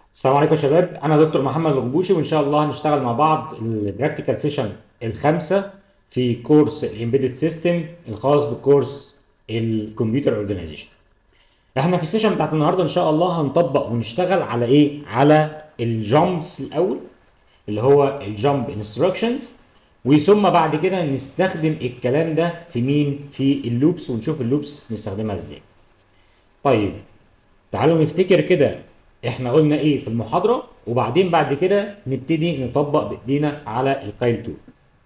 السلام عليكم يا شباب انا دكتور محمد الغبوشي وان شاء الله هنشتغل مع بعض البراكتيكال سيشن الخامسه في كورس الامبيدد سيستم الخاص بكورس الكمبيوتر اورجانيزيشن احنا في السيشن بتاعت النهارده ان شاء الله هنطبق ونشتغل على ايه على الجامبس الاول اللي هو الجامب انستراكشنز وثم بعد كده نستخدم الكلام ده في مين في اللوبس ونشوف اللوبس نستخدمها ازاي طيب تعالوا نفتكر كده احنا قلنا ايه في المحاضره وبعدين بعد كده نبتدي نطبق بايدينا على الكايل تول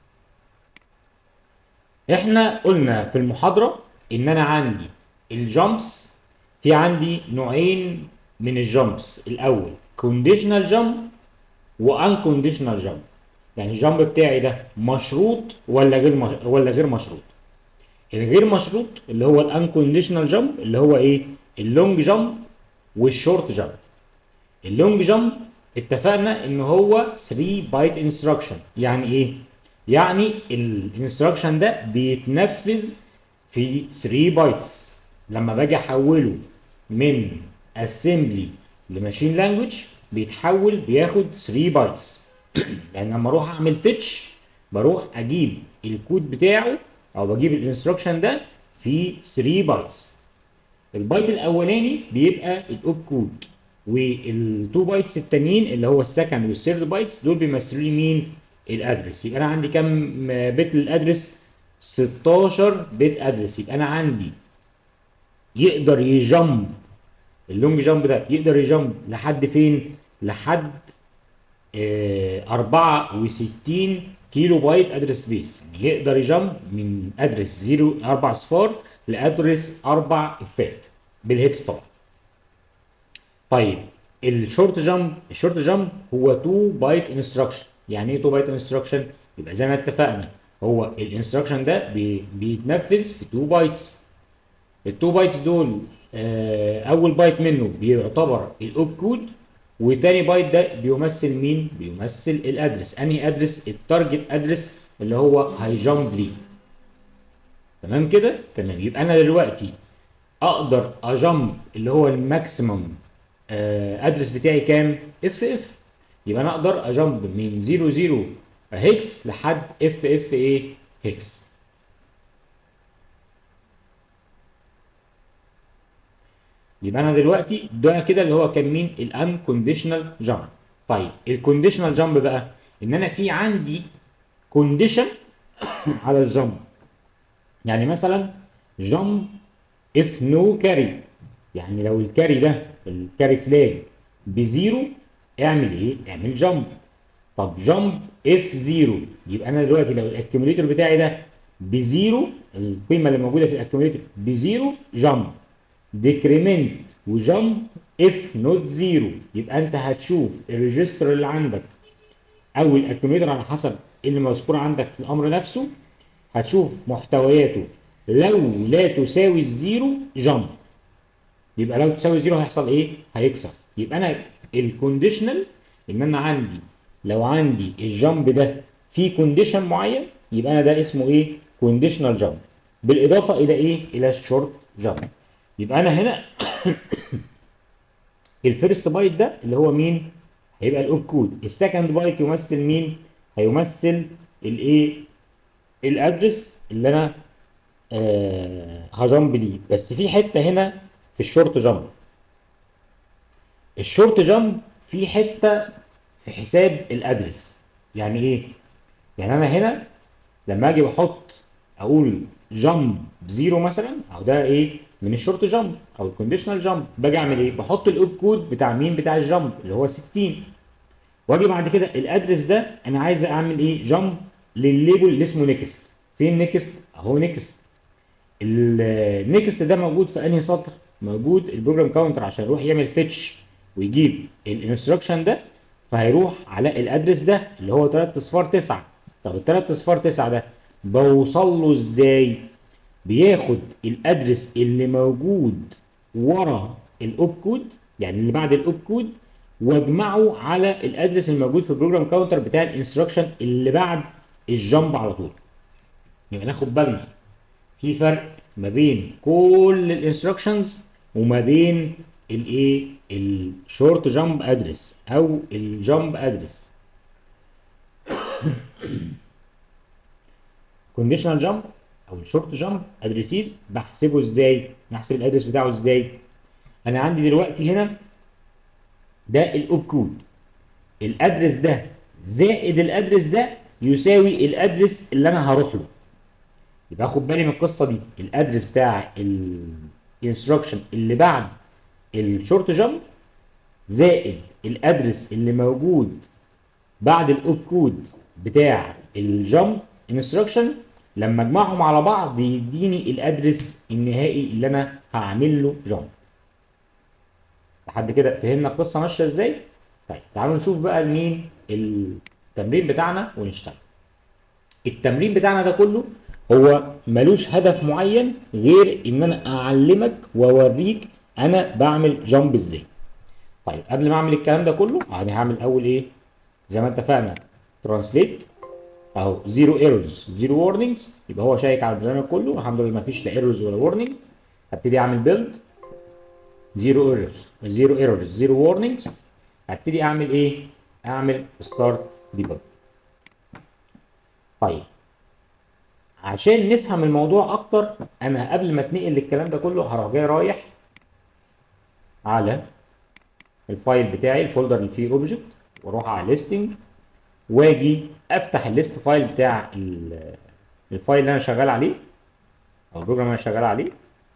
احنا قلنا في المحاضره ان انا عندي الجامبس في عندي نوعين من الجامبس الاول كونديشنال جامب وان كونديشنال جامب يعني الجامب بتاعي ده مشروط ولا غير مش... ولا غير مشروط الغير مشروط اللي هو الان كونديشنال جامب اللي هو ايه اللونج جامب والشورت جامب اللونج جامب اتفقنا ان هو 3 بايت انستراكشن يعني ايه يعني الانستراكشن ده بيتنفذ في 3 بايتس لما باجي احوله من اسمبلي لماشين لانجوج بيتحول بياخد 3 بايتس يعني لما اروح اعمل فيتش بروح اجيب الكود بتاعه او بجيب الانستراكشن ده في 3 بايتس البايت الاولاني بيبقى الاوب كود والتو بايتس التانيين اللي هو السكند والثيرد بايتس دول بيمثلوا لي مين الادرس يبقى انا عندي كام بت للادرس 16 بت ادرس يبقى انا عندي يقدر يجمب اللونج جامب ده يقدر يجمب لحد فين لحد آه 64 كيلو بايت ادرس سبيس يعني يقدر يجمب من ادرس 0 4 صفار لادرس 4 افات بالهيكس طبعا طيب الشورت جامب الشورت جامب هو 2 بايت انستراكشن يعني ايه 2 بايت انستراكشن يبقى زي ما اتفقنا هو الانستراكشن ده بي بيتنفذ في 2 بايتس ال 2 بايتس دول آه اول بايت منه بيعتبر الاوب كود وتاني بايت ده بيمثل مين بيمثل الادرس انهي ادرس التارجت ادرس اللي هو هيجامب ليه تمام كده تمام يبقى انا دلوقتي اقدر اجامب اللي هو الماكسيمم ادرس بتاعي كام اف اف يبقى انا اقدر اجامب من 0 0 هيكس لحد اف اف ايه هيكس يبقى انا دلوقتي ده كده اللي هو كان مين الان كونديشنال جامب طيب الكونديشنال جامب بقى ان انا في عندي كونديشن على الجامب يعني مثلا جامب اف نو كاري يعني لو الكاري ده الكاري فلاج بزيرو اعمل ايه؟ اعمل جامب طب جامب اف زيرو يبقى انا دلوقتي لو الاكيوميليتور بتاعي ده بزيرو القيمه اللي موجوده في الاكيوميليتور بزيرو جامب ديكريمنت وجامب اف نوت زيرو يبقى انت هتشوف الريجستر اللي عندك او الاكيوميليتور على حسب اللي مذكور عندك في الامر نفسه هتشوف محتوياته لو لا تساوي الزيرو جامب يبقى لو تساوي زيرو هيحصل ايه؟ هيكسر يبقى انا الكونديشنال ان انا عندي لو عندي الجامب ده فيه كونديشن معين يبقى انا ده اسمه ايه؟ كونديشنال جامب بالاضافه الى ايه؟ الى الشورت جامب يبقى انا هنا الفيرست بايت ده اللي هو مين؟ هيبقى الاوب كود السكند بايت يمثل مين؟ هيمثل الايه؟ الادرس اللي انا آه هجامب ليه بس في حته هنا في الشورت جامب الشورت جامب في حته في حساب الادرس يعني ايه يعني انا هنا لما اجي بحط اقول جامب زيرو مثلا او ده ايه من الشورت جامب او الكونديشنال جامب باجي اعمل ايه بحط الاوب كود بتاع مين بتاع الجامب اللي هو 60 واجي بعد كده الادرس ده انا عايز اعمل ايه جامب للليبل اللي اسمه نيكست فين نيكست اهو نيكست النيكست ده موجود في انهي سطر موجود البروجرام كاونتر عشان يروح يعمل فيتش ويجيب الانستراكشن ده فهيروح على الادرس ده اللي هو 3 اصفار 9 طب ال 3 اصفار 9 ده بوصل له ازاي؟ بياخد الادرس اللي موجود ورا الاوب كود يعني اللي بعد الاوب كود واجمعه على الادرس الموجود في البروجرام كاونتر بتاع الانستراكشن اللي بعد الجامب على طول. يبقى ناخد بالنا في فرق ما بين كل الانستراكشنز وما بين الايه الشورت جامب ادرس او الجامب ادرس كونديشنال جامب او الشورت جامب ادريسيز بحسبه ازاي بحسب الادرس بتاعه ازاي انا عندي دلوقتي هنا ده الاوب كود الادرس ده زائد الادرس ده يساوي الادرس اللي انا هروح له يبقى اخد بالي من القصه دي الادرس بتاع الانستراكشن اللي بعد الشورت جامب زائد الادرس اللي موجود بعد الاوب كود بتاع الجامب انستراكشن لما اجمعهم على بعض يديني الادرس النهائي اللي انا هعمل له جامب لحد كده فهمنا القصه ماشيه ازاي طيب تعالوا نشوف بقى مين التمرين بتاعنا ونشتغل التمرين بتاعنا ده كله هو ملوش هدف معين غير ان انا اعلمك واوريك انا بعمل جامب ازاي طيب قبل ما اعمل الكلام ده كله يعني هعمل اول ايه زي ما اتفقنا ترانسليت اهو زيرو ايرورز زيرو وورنينجز يبقى هو شيك على البرنامج كله الحمد لله ما فيش لا ايرورز ولا وورنينج هبتدي اعمل بيلد زيرو ايرورز زيرو ايرورز زيرو وورنينجز هبتدي اعمل ايه اعمل ستارت ديبج طيب عشان نفهم الموضوع اكتر انا قبل ما اتنقل للكلام ده كله هروح جاي رايح على الفايل بتاعي الفولدر اللي فيه اوبجكت واروح على ليستنج واجي افتح الليست فايل بتاع الفايل اللي انا شغال عليه او البروجرام اللي انا شغال عليه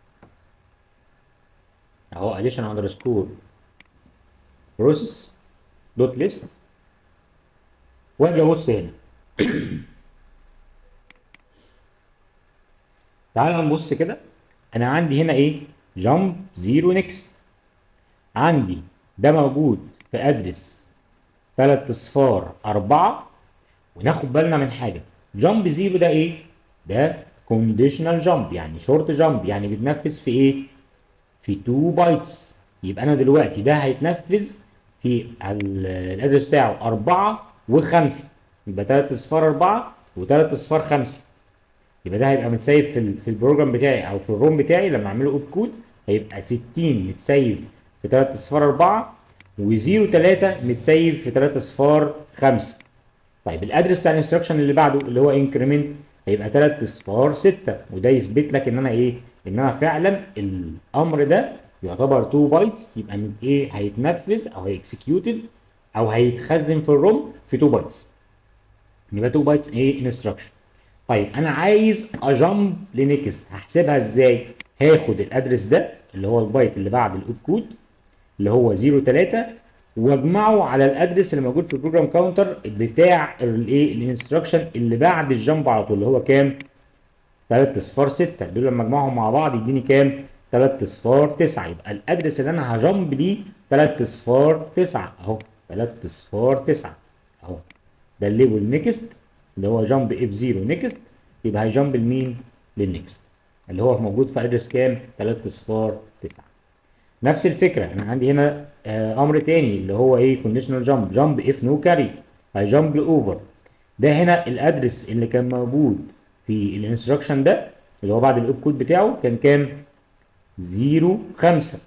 اهو اديشن اندرسكور بروسيس دوت ليست واجي ابص هنا تعال نبص كده انا عندي هنا ايه جامب زيرو نيكست عندي ده موجود في ادرس 3 اصفار 4 وناخد بالنا من حاجه جامب زيرو ده ايه ده كونديشنال جامب يعني شورت جامب يعني بيتنفذ في ايه في 2 بايتس يبقى انا دلوقتي ده هيتنفذ في الادرس بتاعه 4 و5 يبقى 3 اصفار 4 و3 اصفار 5 يبقى ده هيبقى متسيف في, في البروجرام بتاعي او في الروم بتاعي لما اعمله اوب كود هيبقى 60 متسيف في 3 اصفار 4 و0 3 متسيف في 3 اصفار 5 طيب الادرس بتاع الانستراكشن اللي بعده اللي هو انكريمنت هيبقى 3 اصفار 6 وده يثبت لك ان انا ايه ان انا فعلا الامر ده يعتبر 2 بايتس يبقى من ايه هيتنفذ او هيكسكيوتد او هيتخزن في الروم في 2 بايتس يبقى 2 بايتس ايه انستراكشن طيب انا عايز اجامب لنيكست هحسبها ازاي هاخد الادرس ده اللي هو البايت اللي بعد الاوب كود اللي هو 03 واجمعه على الادرس اللي موجود في البروجرام كاونتر بتاع الايه الانستراكشن اللي بعد الجامب على طول اللي هو كام 3 اصفار 6 دول لما اجمعهم مع بعض يديني كام 3 اصفار 9 يبقى الادرس اللي انا هجامب ليه 3 اصفار 9 اهو 3 اصفار 9 اهو ده الليبل نيكست اللي هو جامب اف 0 نيكست يبقى هيجامب لمين للنيكست اللي هو موجود في ادرس كام 3 اصفار 9 نفس الفكره انا عندي هنا آه امر تاني اللي هو ايه كونديشنال جامب جامب اف نو كاري هيجامب لاوفر ده هنا الادرس اللي كان موجود في الانستراكشن ده اللي هو بعد الاوب كود بتاعه كان كام 0 5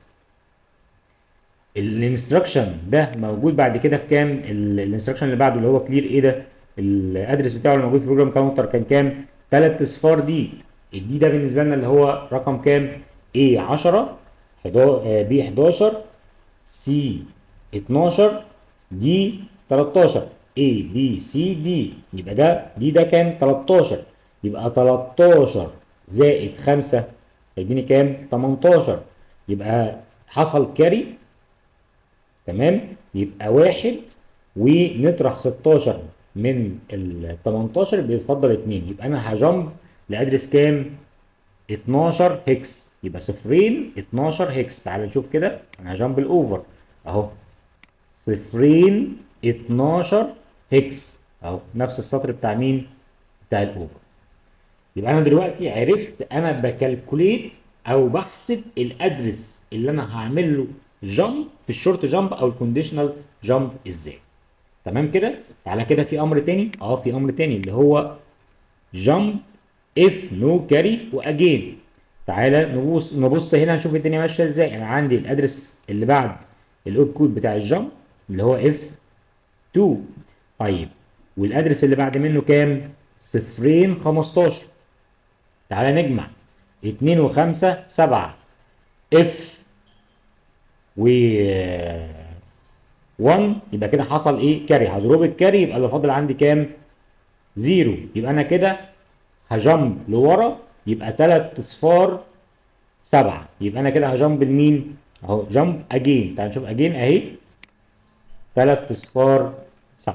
الانستراكشن ده موجود بعد كده في كام الانستراكشن اللي بعده اللي هو كلير ايه ده الادرس بتاعه اللي موجود في البروجرام كاونتر كان كام 3 اصفار دي الدي ده بالنسبه لنا اللي هو رقم كام A 10 B 11 C 12 D 13 A B C D يبقى ده دي ده كام 13 يبقى 13 زائد 5 هيديني كام 18 يبقى حصل كاري تمام يبقى واحد ونطرح 16 من ال 18 بيتفضل 2 يبقى انا هجمب لادرس كام 12 هكس يبقى صفرين 12 هكس تعال نشوف كده انا هجمب الاوفر اهو صفرين 12 هكس اهو نفس السطر بتاع مين بتاع الاوفر يبقى انا دلوقتي عرفت انا بكالكوليت او بحسب الادرس اللي انا هعمل له جامب في الشورت جامب او الكونديشنال جامب ازاي تمام كده تعالى كده في امر تاني اه في امر تاني اللي هو جامب اف نو كاري واجين تعالى نبص نبص هنا نشوف الدنيا ماشيه ازاي انا عندي الادرس اللي بعد الاوب كود بتاع الجمب اللي هو اف 2 طيب والادرس اللي بعد منه كام صفرين 15 تعالى نجمع 2 و5 7 اف و 1 يبقى كده حصل ايه كاري هضرب الكاري يبقى اللي فاضل عندي كام زيرو يبقى انا كده هجمب لورا يبقى 3 اصفار 7 يبقى انا كده هجمب لمين اهو جمب اجين تعال نشوف اجين اهي 3 اصفار 7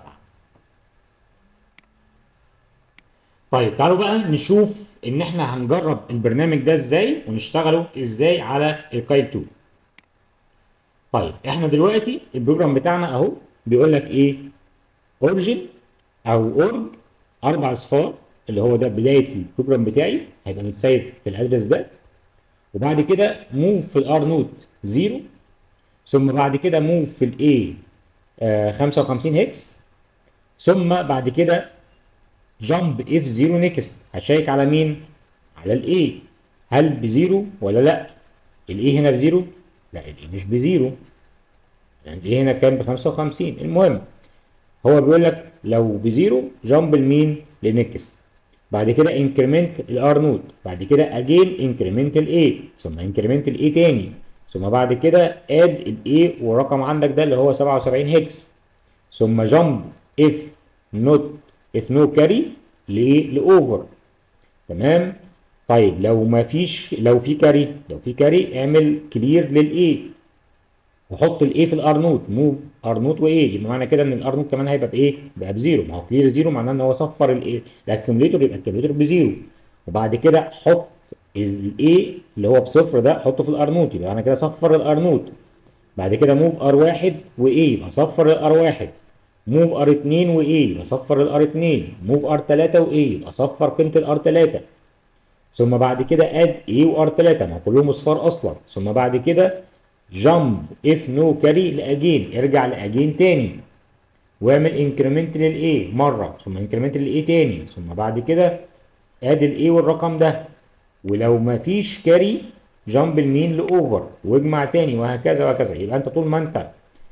طيب تعالوا بقى نشوف ان احنا هنجرب البرنامج ده ازاي ونشتغله ازاي على الكايل 2 طيب احنا دلوقتي البروجرام بتاعنا اهو بيقول لك ايه اورجن او اورج اربع اصفار اللي هو ده بدايه البروجرام بتاعي هيبقى متسيب في الادرس ده وبعد كده موف في الار نوت 0 ثم بعد كده موف في الاي 55 هكس ثم بعد كده جامب اف 0 نيكست هشيك على مين؟ على الاي هل بزيرو ولا لا؟ الاي هنا بزيرو؟ لا الاي مش بزيرو يعني الاي هنا كام ب 55 المهم هو بيقول لك لو بزيرو جامب لمين؟ لنيكست بعد كده انكريمنت الار نوت بعد كده اجين انكريمنت الاي ثم انكريمنت الاي تاني ثم بعد كده اد الاي والرقم عندك ده اللي هو 77 هكس ثم جامب اف نوت اف نو كاري لايه لاوفر تمام طيب لو ما فيش لو في كاري لو في كاري اعمل كلير للاي وحط الاي في الار نوت موف ار نوت وايه يبقى معنى كده ان الار نوت كمان هيبقى بايه بقى بزيرو ما هو كلير زيرو معناه ان هو صفر الايه الاكيوميليتور يبقى الاكيوميليتور بزيرو وبعد كده حط الاي اللي هو بصفر ده حطه في الار نوت يبقى انا كده صفر الار نوت بعد كده موف ار واحد وايه يبقى صفر الار واحد موف ار 2 وايه يبقى صفر الار 2 موف ار 3 وايه يبقى صفر قيمه الار 3 ثم بعد كده اد ايه وار 3 ما كلهم اصفار اصلا ثم بعد كده جامب اف نو كاري لاجين ارجع لاجين تاني واعمل انكريمنت للاي مره ثم انكريمنت للاي تاني ثم بعد كده اد الاي والرقم ده ولو ما فيش كاري جامب لمين لاوفر واجمع تاني وهكذا وهكذا يبقى انت طول ما انت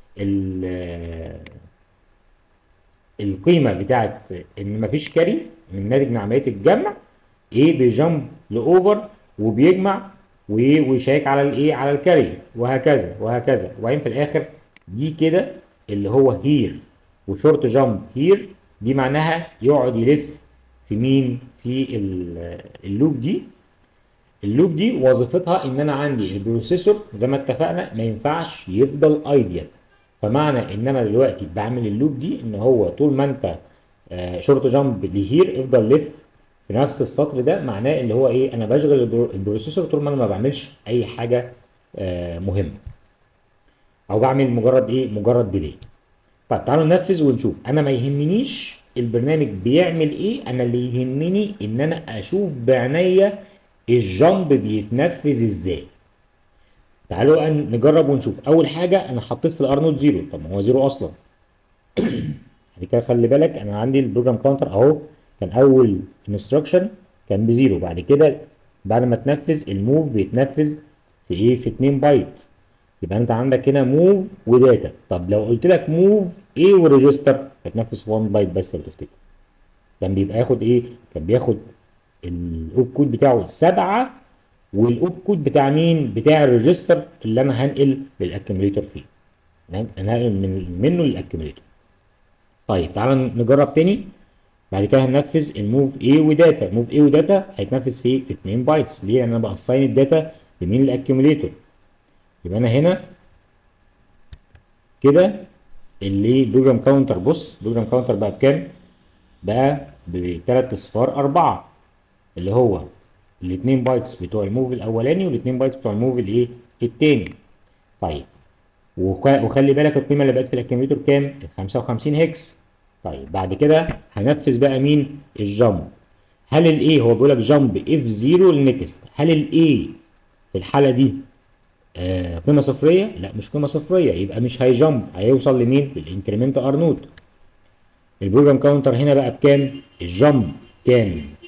القيمه بتاعت ان ما فيش كاري من ناتج من عمليه الجمع ايه بيجامب لاوفر وبيجمع ويشيك على الايه على الكاري وهكذا وهكذا وبعدين في الاخر دي كده اللي هو هير وشورت جامب هير دي معناها يقعد يلف في مين في اللوب دي اللوب دي وظيفتها ان انا عندي البروسيسور زي ما اتفقنا ما ينفعش يفضل ايديال فمعنى ان انا دلوقتي بعمل اللوب دي ان هو طول ما انت شورت جامب لهير افضل لف في نفس السطر ده معناه اللي هو ايه انا بشغل البروسيسور طول ما انا ما بعملش اي حاجه مهمه او بعمل مجرد ايه مجرد ديلي طب تعالوا ننفذ ونشوف انا ما يهمنيش البرنامج بيعمل ايه انا اللي يهمني ان انا اشوف بعينيا الجامب بيتنفذ ازاي تعالوا نجرب ونشوف اول حاجه انا حطيت في الار نوت زيرو طب ما هو زيرو اصلا بعد كده خلي بالك انا عندي البروجرام كاونتر اهو كان اول انستراكشن كان بزيرو بعد كده بعد ما تنفذ الموف بيتنفذ في ايه في 2 بايت يبقى انت عندك هنا موف وداتا طب لو قلت لك موف ايه وريجستر هتنفذ في 1 بايت بس لو تفتكر كان بيبقى ياخد ايه كان بياخد الاوب كود بتاعه السبعه والاوب كود بتاع مين بتاع الريجستر اللي انا هنقل للاكيوميليتور فيه تمام انا هنقل من منه للاكيوميليتور طيب تعالى نجرب تاني بعد كده هننفذ الموف ايه وداتا موف ايه وداتا هيتنفذ في في 2 بايتس ليه انا بأساين الداتا لمين الاكيوميليتور يبقى انا هنا كده اللي بروجرام كاونتر بص بروجرام كاونتر بقى بكام بقى بثلاث اصفار اربعه اللي هو الاثنين بايتس بتوع الموف الاولاني والاثنين بايتس بتوع الموف الايه الثاني طيب وخلي بالك القيمه اللي بقت في الاكيوميليتور كام ال 55 هكس طيب بعد كده هنفذ بقى مين الجامب هل الاي هو بيقول لك جامب اف 0 لنكست هل الاي في الحاله دي آه قيمه صفريه لا مش قيمه صفريه يبقى مش هيجامب هيوصل لمين للانكريمنت ار نوت البروجرام كاونتر هنا بقى بكام الجامب كان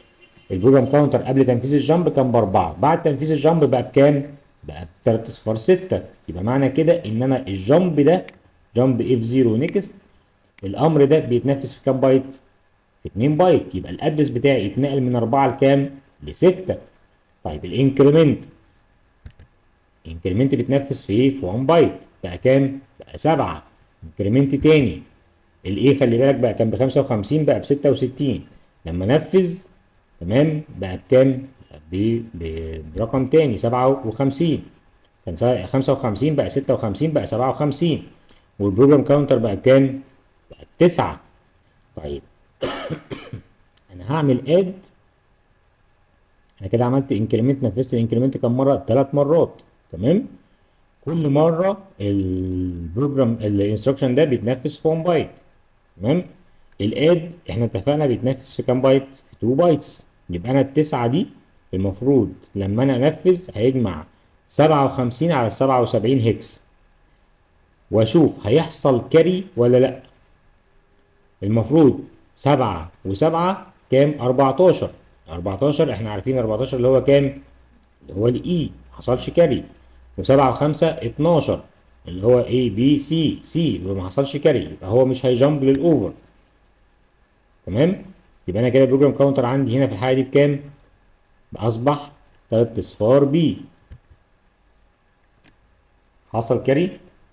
البروجرام كاونتر قبل تنفيذ الجامب كان باربعه بعد تنفيذ الجامب بقى بكام؟ بقى بتلات اصفار سته يبقى معنى كده ان انا الجامب ده جامب اف 0 نيكست الامر ده بيتنفذ في كام بايت؟ في 2 بايت يبقى الادرس بتاعي يتنقل من 4 لكام؟ ل 6 طيب الانكريمنت انكريمنت بيتنفذ في ايه؟ في 1 بايت بقى كام؟ بقى 7 انكريمنت تاني الايه خلي بالك بقى كان ب 55 بقى ب 66 لما نفذ تمام بقى بكام؟ ب- ب- برقم تاني 57 كان سا- 55 بقى 56 بقى 57 والبروجرام كاونتر بقى بكام؟ بقى بتسعة طيب انا هعمل اد انا كده عملت انكريمنت نفذت الانكريمنت كام مره؟ ثلاث مرات تمام؟ كل مره البروجرام الانستركشن ده بيتنفذ في 1 بايت تمام؟ الاد احنا اتفقنا بيتنفذ في كام بايت؟ في 2 بايتس يبقى انا التسعه دي المفروض لما انا انفذ هيجمع 57 على 77 هكس واشوف هيحصل كاري ولا لا المفروض 7 و7 كام 14 14 احنا عارفين 14 اللي هو كام اللي هو الاي ما حصلش كاري و7 و5 12 اللي هو اي بي سي سي اللي ما حصلش كاري يبقى هو مش هيجامب للاوفر تمام يبقى انا كده البروجرام كاونتر عندي هنا في الحاله دي بكام اصبح 3 اصفار بي حصل كاري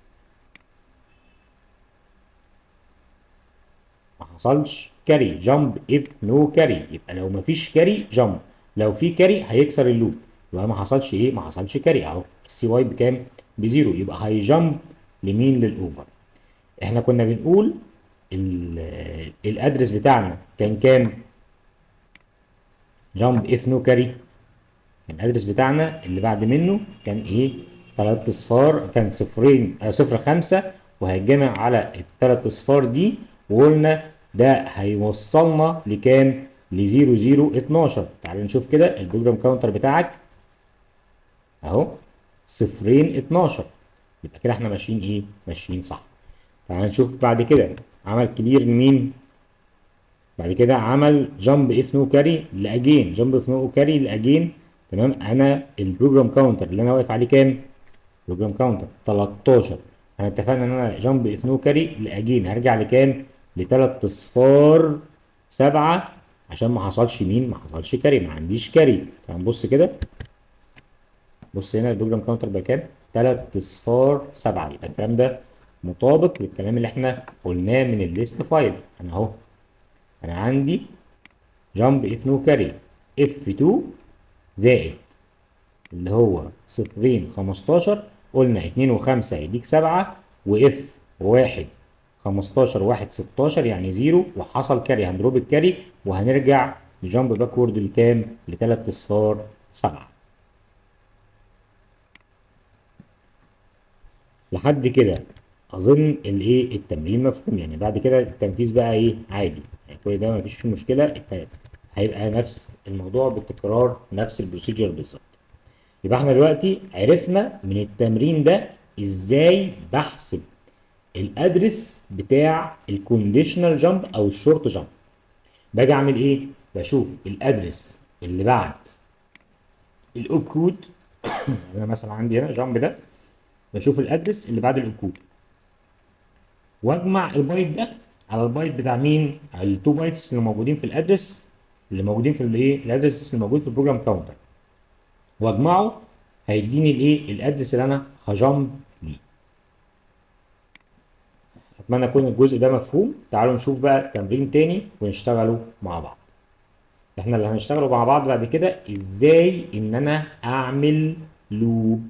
ما حصلش كاري جامب اف نو كاري يبقى لو ما فيش كاري جامب لو في كاري هيكسر اللوب يبقى ما حصلش ايه ما حصلش كاري اهو السي واي بكام بزيرو يبقى هيجامب لمين للاوفر احنا كنا بنقول ال- الادرس بتاعنا كان كام جامب اف نو كاري كان الادرس بتاعنا اللي بعد منه كان ايه تلات اصفار كان صفرين آه صفر خمسة وهيتجمع على التلات اصفار دي وقلنا ده هيوصلنا لكام لزيرو زيرو اتناشر تعال نشوف كده البروجرام كاونتر بتاعك اهو صفرين اتناشر يبقى كده احنا ماشيين ايه ماشيين صح تعال نشوف بعد كده عمل كبير لمين بعد كده عمل جامب اف نو كاري لاجين جامب اف نو كاري لاجين تمام انا البروجرام كاونتر اللي انا واقف عليه كام بروجرام كاونتر 13 احنا اتفقنا ان انا جامب اف نو كاري لاجين هرجع لكام لثلاث اصفار سبعة عشان ما حصلش مين ما حصلش كاري ما عنديش كاري تعال نبص كده بص هنا البروجرام كاونتر بكام ثلاث اصفار سبعة يبقى الكلام ده مطابق للكلام اللي احنا قلناه من الليست فايل انا اهو انا عندي جامب اف نو كاري اف 2 زائد اللي هو صفرين 15 قلنا 2 و5 يديك 7 واف 1 15 1 16 يعني زيرو وحصل كاري هنضرب الكاري وهنرجع نجامب باكورد لكام؟ لثلاث اصفار 7 لحد كده اظن الايه التمرين مفهوم يعني بعد كده التنفيذ بقى ايه عادي يعني كل ده مفيش فيه مشكله الت- هيبقى نفس الموضوع بالتكرار نفس البروسيجر بالظبط يبقى احنا دلوقتي عرفنا من التمرين ده ازاي بحسب الادرس بتاع الكونديشنال جامب او الشورت جامب باجي اعمل ايه بشوف الادرس اللي بعد الاوب كود انا مثلا عندي هنا جامب ده بشوف الادرس اللي بعد الاوب كود واجمع البايت ده على البايت بتاع مين على التو بايتس اللي موجودين في الادرس اللي موجودين في الايه الادرس اللي موجود في البروجرام كاونتر واجمعه هيديني الايه الادرس اللي انا هجامب ليه اتمنى يكون الجزء ده مفهوم تعالوا نشوف بقى تمرين تاني ونشتغلوا مع بعض احنا اللي هنشتغلوا مع بعض بعد كده ازاي ان انا اعمل لوب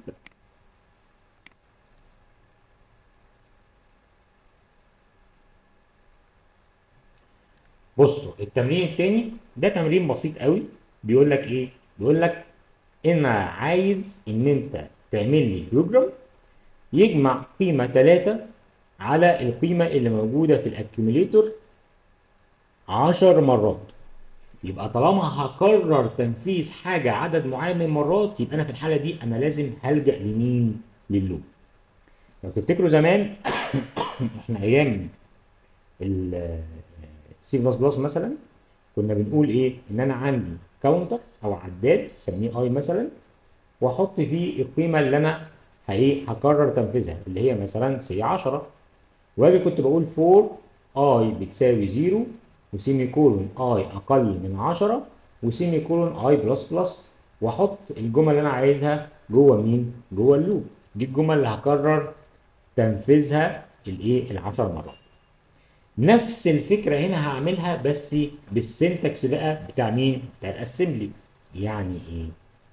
بصوا التمرين التاني ده تمرين بسيط قوي بيقول لك ايه بيقول لك انا عايز ان انت تعمل لي بروجرام يجمع قيمة 3 على القيمة اللي موجودة في الاكيوميليتور 10 مرات يبقى طالما هكرر تنفيذ حاجة عدد معين من المرات يبقى انا في الحالة دي انا لازم هلجأ لمين لللوب لو تفتكروا زمان احنا ايام السي بلس بلس مثلا كنا بنقول ايه ان انا عندي كاونتر او عداد سميه اي مثلا واحط فيه القيمه اللي انا هايه هقرر تنفيذها اللي هي مثلا سي 10 واجي كنت بقول فور اي بتساوي 0 وسيمي كولون اي اقل من 10 وسيمي كولون اي بلس بلس واحط الجمل اللي انا عايزها جوه مين؟ جوه اللوب دي الجمل اللي هقرر تنفيذها الايه؟ ال 10 مرات نفس الفكره هنا هعملها بس بالسنتكس بقى بتاع مين؟ بتاع الاسمبلي يعني ايه؟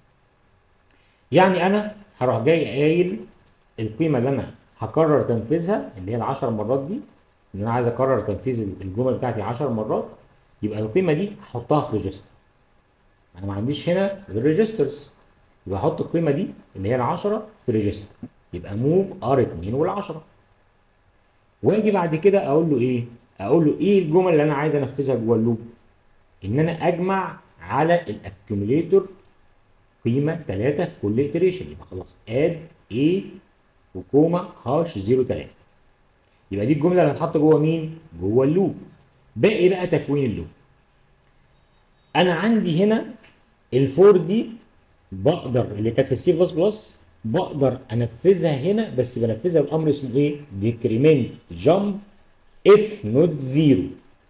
يعني انا هروح جاي قايل القيمه اللي انا هقرر تنفيذها اللي هي ال 10 مرات دي ان انا عايز اقرر تنفيذ الجمل بتاعتي 10 مرات يبقى القيمه دي هحطها في ريجستر انا ما عنديش هنا غير ريجسترز يبقى احط القيمه دي اللي هي ال 10 في ريجستر يبقى موف ار 2 وال10 واجي بعد كده اقول له ايه؟ اقول له ايه الجمل اللي انا عايز انفذها جوه اللوب؟ ان انا اجمع على الاكيوميليتور قيمه 3 في كل iteration يبقى خلاص اد A وكوما هاش 0 3 يبقى دي الجمله اللي هتحط جوه مين؟ جوه اللوب باقي بقى تكوين اللوب انا عندي هنا الفور دي بقدر اللي كانت في السي بلس بلس بقدر انفذها هنا بس بنفذها بامر اسمه ايه؟ ديكريمنت جامب اف نوت زيرو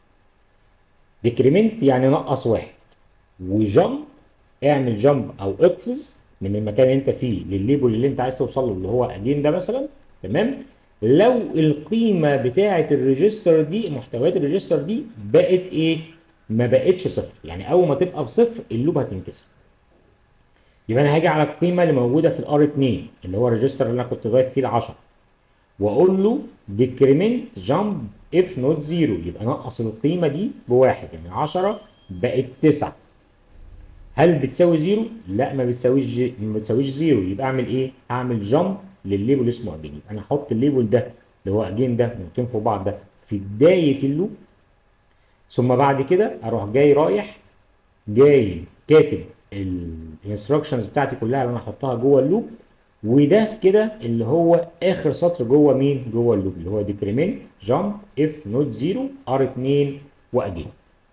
ديكريمنت يعني نقص واحد وجامب اعمل جامب او اقفز من المكان اللي انت فيه للليبل اللي انت عايز توصل له اللي هو اجين ده مثلا تمام لو القيمه بتاعه الريجستر دي محتويات الريجستر دي بقت ايه ما بقتش صفر يعني اول ما تبقى بصفر اللوب هتنكسر يبقى انا هاجي على القيمه اللي موجوده في الار 2 اللي هو الريجستر اللي انا كنت ضايف فيه ال 10 واقول له ديكريمنت جامب اف نوت زيرو يبقى نقص القيمه دي بواحد يعني 10 بقت 9 هل بتساوي زيرو؟ لا ما بتساويش جي... ما بتساويش زيرو يبقى اعمل ايه؟ اعمل جامب للليبل اسمه اجين يبقى انا احط الليبل ده اللي هو اجين ده نقطتين فوق بعض ده في بدايه اللوب ثم بعد كده اروح جاي رايح جاي كاتب الانستراكشنز بتاعتي كلها اللي انا احطها جوه اللوب وده كده اللي هو اخر سطر جوه مين؟ جوه اللوب اللي هو ديكريمنت جامب اف نوت زيرو ار 2 واجين.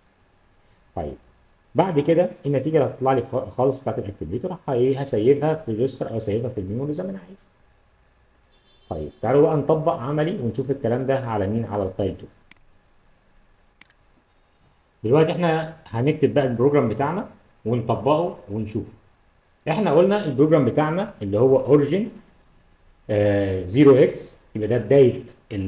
طيب بعد كده النتيجه اللي هتطلع لي خالص بتاعت الاكتيفيتور ايه هسيبها في ريجستر او اسيبها في الميموري زي ما انا عايز. طيب تعالوا بقى نطبق عملي ونشوف الكلام ده على مين؟ على التايب 2. دلوقتي احنا هنكتب بقى البروجرام بتاعنا ونطبقه ونشوفه. احنا قلنا البروجرام بتاعنا اللي هو اوريجين 0 اكس يبقى ده بدايه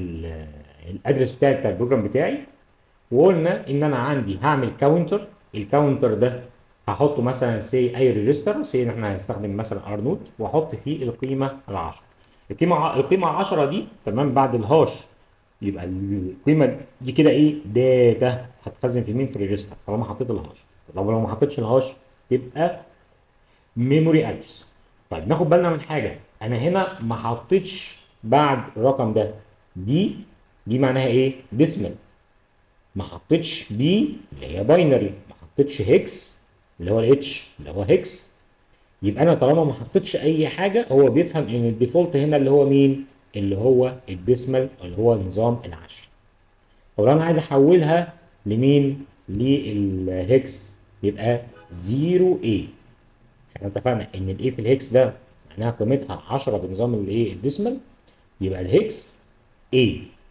الادرس بتاعي بتاع البروجرام بتاعي وقلنا ان انا عندي هعمل كاونتر الكاونتر ده هحطه مثلا سي اي ريجستر سي ان احنا هنستخدم مثلا ار نوت واحط فيه القيمه ال 10 القيمه القيمه 10 دي تمام بعد الهاش يبقى القيمه دي كده ايه داتا هتخزن في مين في الريجستر طالما حطيت الهاش طب لو ما حطيتش الهاش يبقى ميموري ادرس طيب ناخد بالنا من حاجه انا هنا ما حطيتش بعد الرقم ده دي دي معناها ايه ديسمال ما حطيتش بي اللي هي باينري ما حطيتش هيكس اللي هو الاتش اللي هو هيكس يبقى انا طالما ما حطيتش اي حاجه هو بيفهم ان الديفولت هنا اللي هو مين اللي هو الديسمال اللي هو نظام العشر طب لو انا عايز احولها لمين للهيكس يبقى 0 a احنا اتفقنا ان الايه في الهيكس ده معناها قيمتها 10 بنظام الايه الديسمال يبقى الهيكس A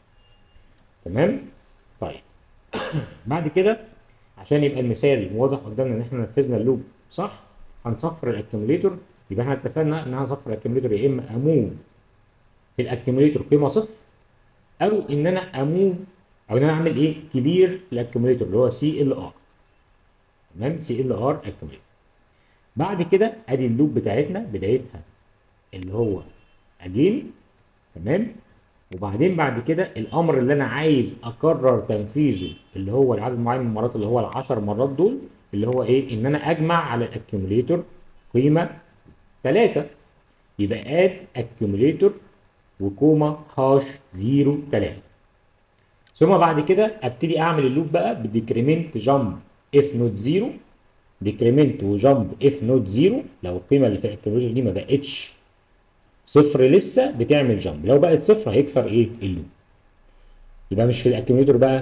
تمام طيب بعد كده عشان يبقى المثال واضح قدامنا ان احنا نفذنا اللوب صح هنصفر الاكيوميليتور يبقى احنا اتفقنا ان انا هصفر الاكيوميليتور يا اما اموف في الاكيوميليتور قيمه صفر او ان انا اموف او ان انا اعمل ايه كبير الاكيوميليتور اللي هو سي ال ار تمام سي ال ار اكيوميليتور بعد كده ادي اللوب بتاعتنا بدايتها اللي هو اجين تمام وبعدين بعد كده الامر اللي انا عايز اكرر تنفيذه اللي هو العدد معين من المرات اللي هو ال10 مرات دول اللي هو ايه ان انا اجمع على الاكيوميليتور قيمه 3 يبقى اد اكيوميليتور وكوما هاش 0 3 ثم بعد كده ابتدي اعمل اللوب بقى بديكريمنت جامب اف نوت 0 ديكريمنت وجامب اف نوت 0 لو القيمه اللي في الاكيوميليتور دي ما بقتش صفر لسه بتعمل جامب لو بقت صفر هيكسر ايه اللوب يبقى مش في الاكيوميليتور بقى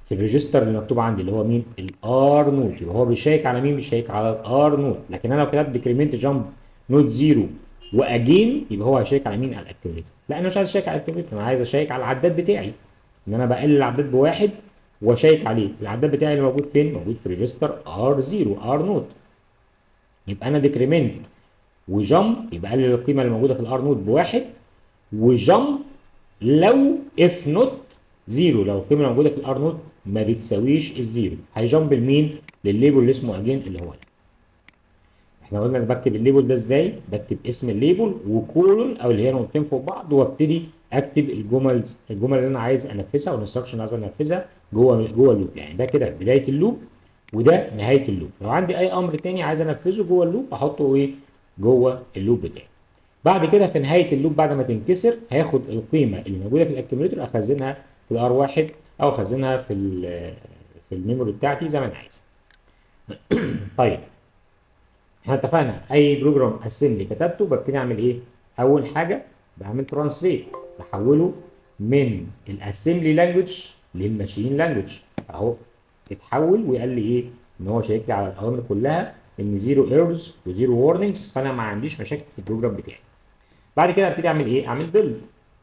في الريجستر اللي مكتوب عندي اللي هو مين الار نوت يبقى هو بيشيك على مين بيشيك على الار نوت لكن انا لو كتبت ديكريمنت جامب نوت زيرو واجين يبقى هو هيشيك على مين على الاكتيفيتور لا انا مش عايز اشيك على الاكتيفيتور انا عايز اشيك على العداد بتاعي ان انا بقلل العداد بواحد واشيك عليه العداد بتاعي اللي موجود فين موجود في ريجستر ار 0 ار نوت يبقى انا ديكريمنت وجامب يبقى اقلل القيمه اللي موجوده في الار نوت بواحد وجامب لو اف نوت زيرو لو القيمه اللي موجوده في الار نوت ما بتساويش الزيرو هيجامب لمين للليبل اللي اسمه اجين اللي هو ده احنا قلنا انا بكتب الليبل ده ازاي بكتب اسم الليبل وكولون او اللي هي نقطتين فوق بعض وابتدي اكتب الجمل الجمل اللي انا عايز انفذها والانستراكشن اللي عايز انفذها جوه جوه اللوب يعني ده كده بدايه اللوب وده نهايه اللوب لو عندي اي امر تاني عايز انفذه جوه اللوب احطه ايه جوه اللوب بتاعي بعد كده في نهايه اللوب بعد ما تنكسر هاخد القيمه اللي موجوده في الاكيوميتر اخزنها في الار واحد او اخزنها في في الميموري بتاعتي زي ما انا عايز طيب احنا اتفقنا اي بروجرام اسمبلي كتبته ببتدي اعمل ايه اول حاجه بعمل ترانسليت بحوله من الاسمبلي لانجوج للماشين لانجوج اهو اتحول وقال لي ايه ان هو شايك لي على الاوامر كلها ان زيرو ايرورز وزيرو وارنينجز فانا ما عنديش مشاكل في البروجرام بتاعي بعد كده ابتدي اعمل ايه اعمل بيلد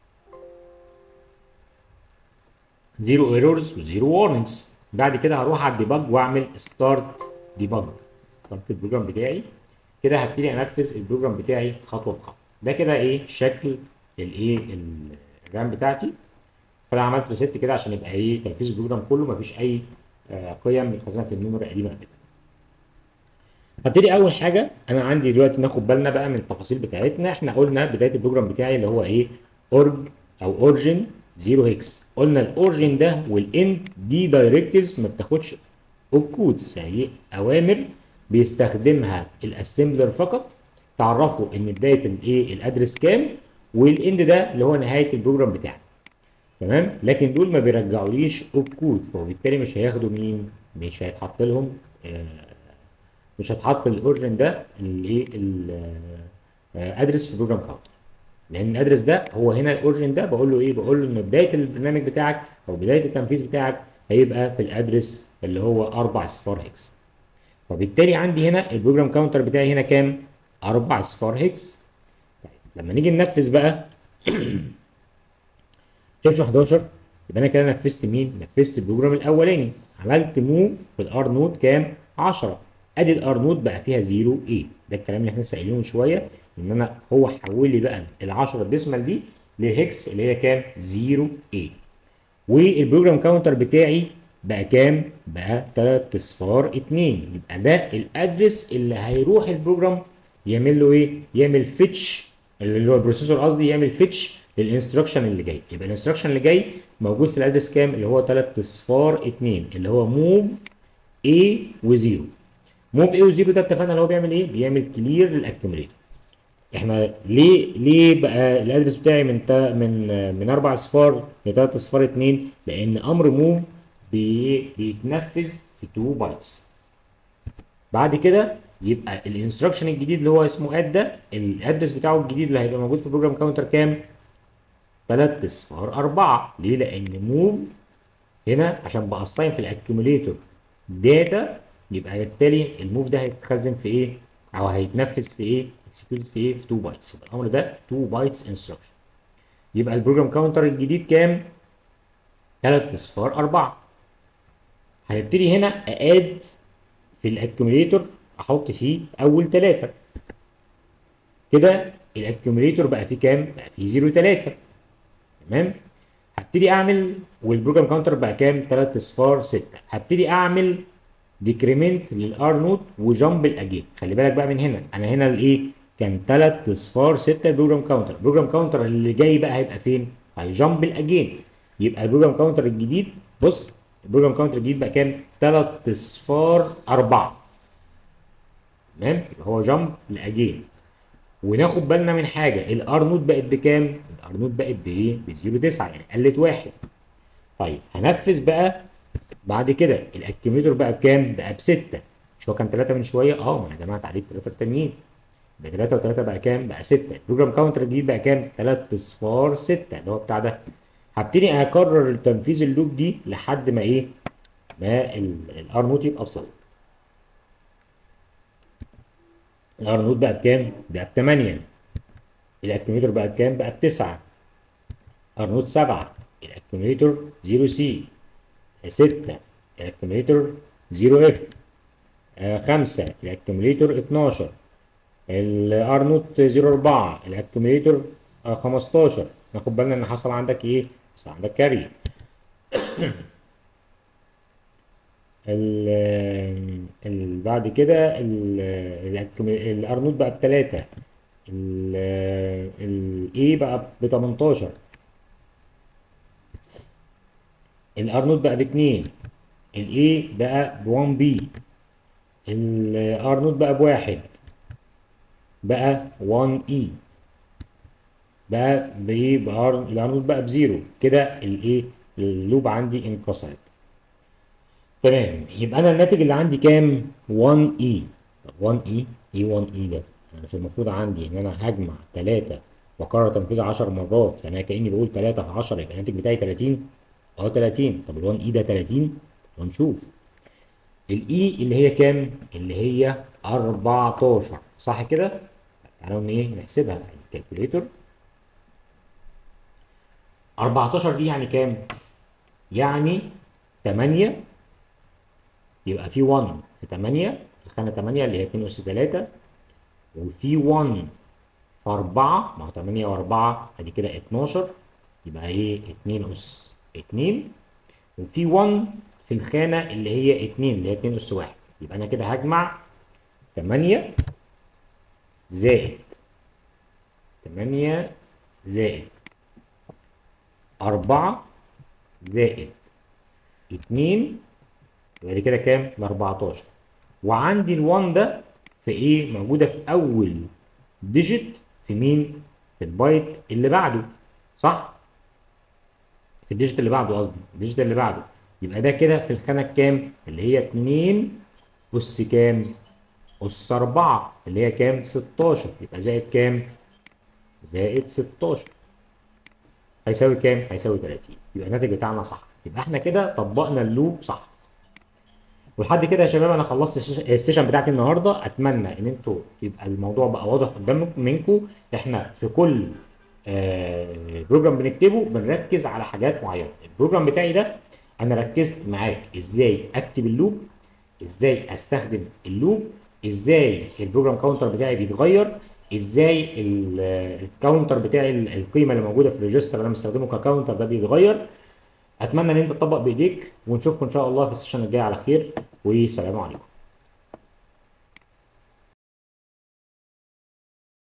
زيرو ايرورز وزيرو وارنينجز بعد كده هروح على الديباج واعمل ستارت ديباج ستارت البروجرام بتاعي كده هبتدي انفذ البروجرام بتاعي خطوه بخطوه ده كده ايه شكل الايه الرام بتاعتي فانا عملت ريست كده عشان يبقى ايه تنفيذ البروجرام كله مفيش اي آه قيم متخزنه في الميموري القديمه ابدا هبتدي اول حاجه انا عندي دلوقتي ناخد بالنا بقى من التفاصيل بتاعتنا احنا قلنا بدايه البروجرام بتاعي اللي هو ايه اورج او اورجن 0 هيكس قلنا الاورجن ده والاند دي دايركتيفز ما بتاخدش اوف كودز يعني اوامر بيستخدمها الاسمبلر فقط تعرفوا ان بدايه الايه الادرس كام والاند ده اللي هو نهايه البروجرام بتاعنا تمام لكن دول ما بيرجعوليش اوف كود فبالتالي مش هياخدوا مين مش هيتحط لهم آه مش هتحط الاورجن ده الايه الادرس في البروجرام كاونتر لان الادرس ده هو هنا الاورجن ده بقول له ايه بقول له ان بدايه البرنامج بتاعك او بدايه التنفيذ بتاعك هيبقى في الادرس اللي هو 4 صفار هكس فبالتالي عندي هنا البروجرام كاونتر بتاعي هنا كام 4 صفار هكس طيب لما نيجي ننفذ بقى اف 11 يبقى انا كده نفذت مين نفذت البروجرام الاولاني عملت موف في الار نود كام 10 ادي الار نود بقى فيها 0 ايه ده الكلام اللي احنا لسه قايلينه من شويه ان انا هو حول لي بقى ال 10 ديسمال دي للهكس اللي هي كام 0 ايه والبروجرام كاونتر بتاعي بقى كام بقى 3 اصفار 2 يبقى ده الادرس اللي هيروح البروجرام يعمل له ايه يعمل فيتش اللي هو البروسيسور قصدي يعمل فيتش للانستراكشن اللي جاي يبقى الانستراكشن اللي جاي موجود في الادرس كام اللي هو 3 اصفار 2 اللي هو موف A و0 موف A و0 ده اتفقنا اللي هو بيعمل ايه بيعمل كلير للاكيوميليتور احنا ليه ليه بقى الادرس بتاعي من تا من من 4 اصفار ل 3 اصفار 2 لان امر موف بي بيتنفذ في 2 بايتس بعد كده يبقى الانستراكشن الجديد اللي هو اسمه اد ده الادرس بتاعه الجديد اللي هيبقى موجود في البروجرام كاونتر كام 3 اصفار 4 ليه لان موف هنا عشان بأصين في الاكيوميليتور داتا يبقى بالتالي الموف ده هيتخزن في ايه او هيتنفذ في ايه اكسكيوت في ايه في 2 بايتس يبقى الامر ده 2 بايتس انستراكشن يبقى البروجرام كاونتر الجديد كام 3 اصفار 4 هيبتدي هنا ااد في الاكيوميليتور احط فيه اول 3 كده الاكيوميليتور بقى فيه كام بقى فيه 0 3 تمام هبتدي اعمل والبروجرام كاونتر بقى كام 3 اصفار 6 هبتدي اعمل ديكريمنت للار نوت وجامب الاجين خلي بالك بقى من هنا انا هنا الايه كان 3 اصفار 6 البروجرام كاونتر البروجرام كاونتر اللي جاي بقى هيبقى فين هيجامب الاجين يبقى البروجرام كاونتر الجديد بص البروجرام كاونتر الجديد بقى كام 3 اصفار 4 تمام يبقى هو جامب الاجين وناخد بالنا من حاجه الار نوت بقت بكام الار نوت بقت بايه ب 0.9 يعني قلت واحد طيب هنفذ بقى بعد كده الاكيوميتر بقى بكام بقى بستة مش هو كان 3 من شويه اه ما انا جمعت عليه الثلاثه التانيين ب 3 و3 بقى كام بقى 6 البروجرام كاونتر الجديد بقى كام 3 اصفار 6 اللي هو بتاع ده هبتدي اكرر تنفيذ اللوب دي لحد ما ايه ما الار نوت يبقى بصفر الار نوت بقى بكام؟ بقى ب 8 الاكيوميتر بقى بكام؟ بقى ب 9 ار نوت 7 الاكيوميتر 0 سي 6 الاكيوميتر 0 اف 5 الاكيوميتر 12 الار نوت 04 الاكيوميتر 15 ناخد بالنا ان حصل عندك ايه؟ حصل عندك كاري ال ال بعد كده الار نوت بقى بتلاتة الاي بقى ب 18 الار نوت بقى باتنين الاي بقى ب 1 بي الار نوت بقى بواحد بقى 1 اي بقى بايه بار الار نوت بقى بزيرو كده الايه اللوب عندي انكسرت تمام يبقى انا الناتج اللي عندي كام 1 اي طب 1 اي ايه 1 اي ده انا مش المفروض عندي ان انا هجمع 3 واكرر تنفيذها 10 مرات يعني انا كاني بقول 3 في 10 يبقى الناتج بتاعي 30 اه 30 طب ال 1 اي ده 30 ونشوف الاي اللي هي كام اللي هي 14 صح كده تعالوا ايه نحسبها الكالكوليتور 14 دي يعني كام يعني 8 يبقى في 1 في 8 الخانه 8 اللي هي 2 اس 3 وفي 1 في 4 ما هو 8 و4 ادي كده 12 يبقى ايه 2 اس 2 وفي 1 في الخانه اللي هي 2 اللي هي 2 اس 1 يبقى انا كده هجمع 8 زائد 8 زائد 4 زائد 2 يبقى دي كده كام؟ ال 14 وعندي ال1 ده في ايه؟ موجوده في اول ديجيت في مين؟ في البايت اللي بعده صح؟ في الديجيت اللي بعده قصدي الديجيت اللي بعده يبقى ده كده في الخانه الكام؟ اللي هي 2 اس كام؟ اس 4 اللي هي كام؟ 16 يبقى زائد كام؟ زائد 16 هيساوي كام؟ هيساوي 30 يبقى الناتج بتاعنا صح يبقى احنا كده طبقنا اللوب صح ولحد كده يا شباب انا خلصت السيشن بتاعتي النهارده اتمنى ان انتوا يبقى الموضوع بقى واضح قدامكم منكم احنا في كل بروجرام بنكتبه بنركز على حاجات معينه البروجرام بتاعي ده انا ركزت معاك ازاي اكتب اللوب ازاي استخدم اللوب ازاي البروجرام كاونتر بتاعي بيتغير ازاي الكاونتر بتاعي القيمه اللي موجوده في الريجستر اللي انا مستخدمه ككاونتر ده بيتغير اتمنى ان انت تطبق بايديك ونشوفكم ان شاء الله في السيشن الجاي على خير والسلام عليكم